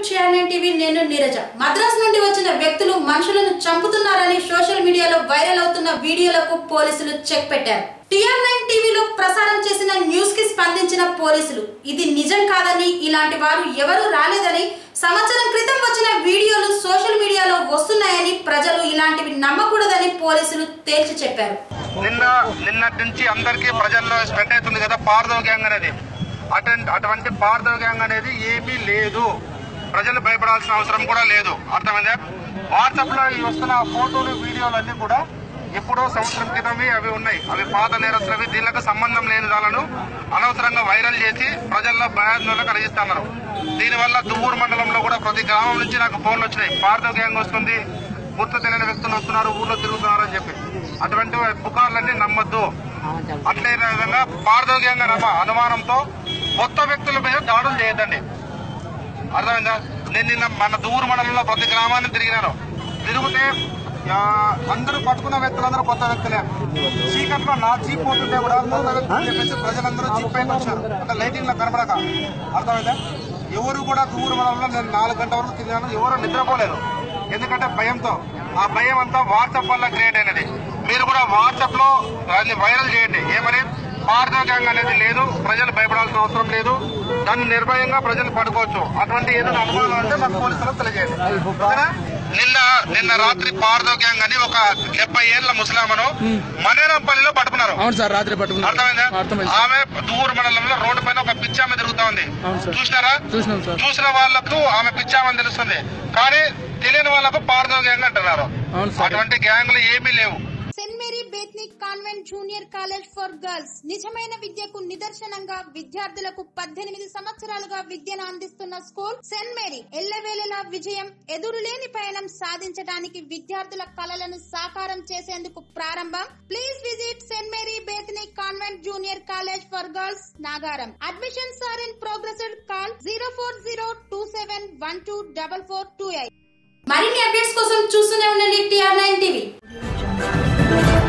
Channel TV నేను నీరజ మద్రాస్ నుండి వచ్చిన వ్యక్తులు మనుషులను చంపుతున్నారని సోషల్ మీడియాలో వైరల్ అవుతున్న వీడియోలకు పోలీసులు చెక్ పెట్టారు టిఆర్ నైన్ టీవీలో ప్రసారం చేసిన న్యూస్ కి స్పందించిన పోలీసులు ఇది నిజం కాదని ఇలాంటి వారు ఎవరూ రాలేదని సంవత్సరం క్రితం వచ్చిన వీడియోలు సోషల్ మీడియాలో వస్తున్నాయని ప్రజలు ఇలాంటివి నమ్మకూడదని పోలీసులు తేల్చి చెప్పారు నిన్న నిన్నటి నుంచి అందరికీ ప్రజల్లో స్ప్రెడ్ అవుతుంది కదా పార్దవ గ్యాంగ్ అనేది అటువంటి అటువంటి పార్దవ గ్యాంగ్ అనేది ఏమీ లేదు ప్రజలు భయపడాల్సిన అవసరం కూడా లేదు అర్థమైందా వాట్సాప్ లో ఈ వస్తున్న ఫోటోలు వీడియోలు అన్ని కూడా ఎప్పుడో సంవత్సరం క్రితమే అవి ఉన్నాయి అవి పాత నేరస్తులవి దీనికి సంబంధం లేని దాలను అనవసరంగా వైరల్ చేసి ప్రజల్లో భయాందోళన కలిగిస్తున్నారు దీనివల్ల దువ్వూరు మండలంలో కూడా ప్రతి గ్రామం నుంచి నాకు ఫోన్లు వచ్చినాయి పార్దవ గ్యాంగ్ వస్తుంది గుర్తు తెలియని వ్యక్తులు వస్తున్నారు ఊర్లో తిరుగుతున్నారు అని చెప్పి అటువంటి పుకార్లన్నీ నమ్మొద్దు అట్లే విధంగా పారదోగ్యంగా నమ్మ అనుమానంతో కొత్త వ్యక్తుల మీద దాడులు చేయొద్దండి అర్థమైందా నేను నిన్న మన దూరు మండలంలో ప్రతి గ్రామాన్ని తిరిగినాను తిరిగితే ఆ, అందరూ పట్టుకున్న వ్యక్తులందరూ కొత్త వ్యక్తులే చీకట్లో నా జీప్ పోతుంటే కూడా కొత్త వ్యక్తులు చెప్పేసి ప్రజలందరూ జీప్ పైకి వచ్చారు అంటే లైటింగ్ లో కనబడక అర్థమైందా ఎవరు కూడా దూరు మండలంలో నేను నాలుగు గంటల వరకు తిరిగాను ఎవరు నిద్రపోలేదు ఎందుకంటే భయంతో ఆ భయం అంతా వాట్సాప్ వల్ల క్రియేట్ అయినది మీరు కూడా వాట్సాప్ లో దాన్ని వైరల్ చేయండి ఏమని పారదర్శకంగా అనేది లేదు ప్రజలు భయపడాల్సిన అవసరం లేదు దాన్ని నిర్భయంగా ప్రజలు పడుకోవచ్చు అటువంటి ఏదైనా అనుమానం అంటే మాకు పోలీసులకు తెలియజేయండి ఓకేనా? నిన్న నిన్న రాత్రి పారదోగ్యాంగ్ అని ఒక డెబ్బై ఏళ్ల ముస్లామను మనేరంపల్లిలో పట్టుకున్నారు అవును సార్ రాత్రి పట్టుకున్నాం అర్థమైందా అర్థమైంది ఆమె దూరు మండలంలో రోడ్డు పైన ఒక పిచ్చామె తిరుగుతా ఉంది అవును సార్. చూసినారా చూసినాం సార్ చూసిన వాళ్ళకు ఆమె పిచ్చామని తెలుస్తుంది కానీ తెలియని వాళ్ళకు పారదో గ్యాంగ్ అంటున్నారు అవును సార్. అటువంటి గ్యాంగ్లు ఏమీ లేవు Saint Mary Bethnik convent junior college for girls నిజమైన విద్యకు నిదర్శనంగా విద్యార్థులకు పద్దెనిమిది సంవత్సరాలుగా విద్యను అందిస్తున్న స్కూల్ సెంట్ మేరీ ఎల్లవేళలా విజయం ఎదురులేని పయనం సాధించడానికి విద్యార్థుల కలలను సాకారం చేసేందుకు ప్రారంభం please visit Saint Mary Bethnik convent junior college for girls Nagaram admissions are in progress call zero four zero two seven one two double four two eight మరిన్ని అప్డేట్స్ కోసం చూస్తూనే ఉండండి టిఆర్ నైన్ టీవీ